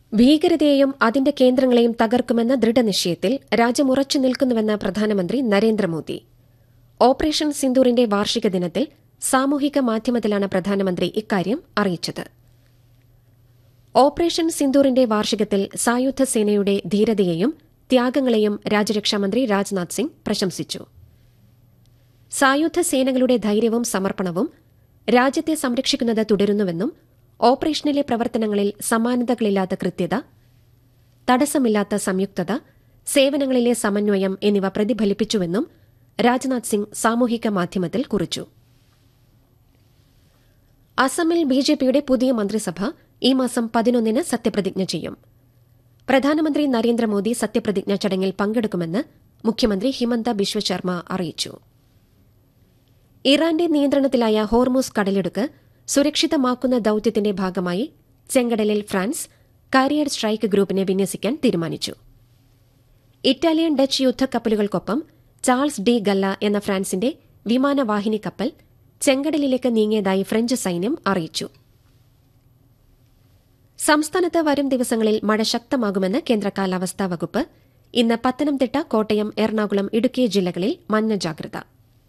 ഭീകരതയെയും അതിന്റെ കേന്ദ്രങ്ങളെയും തകർക്കുമെന്ന ദൃഢനിശ്ചയത്തിൽ രാജ്യം ഉറച്ചു നിൽക്കുന്നുവെന്ന് പ്രധാനമന്ത്രി നരേന്ദ്രമോദി ഓപ്പറേഷൻ സിന്ദൂറിന്റെ വാർഷിക ദിനത്തിൽ സാമൂഹിക മാധ്യമത്തിലാണ് പ്രധാനമന്ത്രി ഇക്കാര്യം അറിയിച്ചത് ഓപ്പറേഷൻ സിന്ദൂറിന്റെ വാർഷികത്തിൽ സായുധ സേനയുടെ ധീരതയെയും ത്യാഗങ്ങളെയും രാജ്യരക്ഷാമന്ത്രി രാജ്നാഥ് സിംഗ് പ്രശംസിച്ചു സായുധ സേനകളുടെ ധൈര്യവും സമർപ്പണവും രാജ്യത്തെ സംരക്ഷിക്കുന്നത് തുടരുന്നുവെന്നും ഓപ്പറേഷനിലെ പ്രവർത്തനങ്ങളിൽ സമാനതകളില്ലാത്ത കൃത്യത തടസ്സമില്ലാത്ത സംയുക്തത സേവനങ്ങളിലെ സമന്വയം എന്നിവ പ്രതിഫലിപ്പിച്ചുവെന്നും രാജ്നാഥ് സിംഗ് സാമൂഹിക മാധ്യമത്തിൽ കുറിച്ചു അസമിൽ ബിജെപിയുടെ പുതിയ മന്ത്രിസഭ ഈ മാസം പതിനൊന്നിന് സത്യപ്രതിജ്ഞ ചെയ്യും പ്രധാനമന്ത്രി നരേന്ദ്രമോദി സത്യപ്രതിജ്ഞ ചടങ്ങിൽ പങ്കെടുക്കുമെന്ന് മുഖ്യമന്ത്രി ഹിമന്ത ബിശ്വ ശർമ്മ അറിയിച്ചു ഇറാന്റെ നിയന്ത്രണത്തിലായ ഹോർമൂസ് കടലിടുക്ക് സുരക്ഷിതമാക്കുന്ന ദൌത്യത്തിന്റെ ഭാഗമായി ചെങ്കടലിൽ ഫ്രാൻസ് കാരിയർ സ്ട്രൈക്ക് ഗ്രൂപ്പിനെ വിന്യസിക്കാൻ തീരുമാനിച്ചു ഇറ്റാലിയൻ ഡച്ച് യുദ്ധക്കപ്പലുകൾക്കൊപ്പം ചാൾസ് ഡി ഗല്ല എന്ന ഫ്രാൻസിന്റെ വിമാനവാഹിനി കപ്പൽ ചെങ്കടലിലേക്ക് നീങ്ങിയതായി ഫ്രഞ്ച് സൈന്യം അറിയിച്ചു സംസ്ഥാനത്ത് വരും ദിവസങ്ങളിൽ മഴ ശക്തമാകുമെന്ന് കേന്ദ്ര കാലാവസ്ഥാ വകുപ്പ് ഇന്ന് പത്തനംതിട്ട കോട്ടയം എറണാകുളം ഇടുക്കി ജില്ലകളിൽ മഞ്ഞ ജാഗ്രത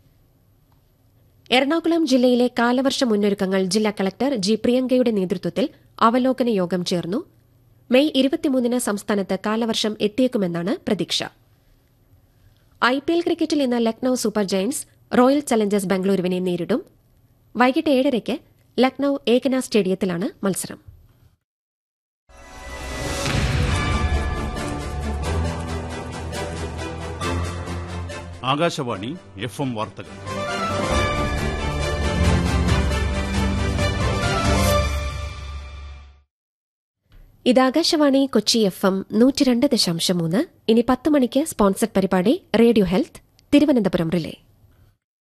എറണാകുളം ജില്ലയിലെ കാലവർഷ മുന്നൊരുക്കങ്ങൾ ജില്ലാ കളക്ടർ ജി പ്രിയങ്കയുടെ നേതൃത്വത്തിൽ അവലോകന യോഗം ചേർന്നു മെയ് ഇരുപത്തിമൂന്നിന് സംസ്ഥാനത്ത് കാലവർഷം എത്തിയേക്കുമെന്നാണ് പ്രതീക്ഷ ഐപിഎൽ ക്രിക്കറ്റിൽ ഇന്ന് Lucknow super giants royal challengers ബംഗളൂരുവിനെ നേരിടും വൈകിട്ട് ഏഴരയ്ക്ക് ലക്നൌ ഏകന സ്റ്റേഡിയത്തിലാണ് മത്സരം ആകാശവാണി എഫ് എം വാർത്തകൾ ഇത് ആകാശവാണി കൊച്ചി എഫ് എം നൂറ്റിരണ്ട് ദശാംശം മൂന്ന് ഇനി പത്ത് മണിക്ക് സ്പോൺസർഡ് പരിപാടി റേഡിയോ ഹെൽത്ത് തിരുവനന്തപുരം റിലേ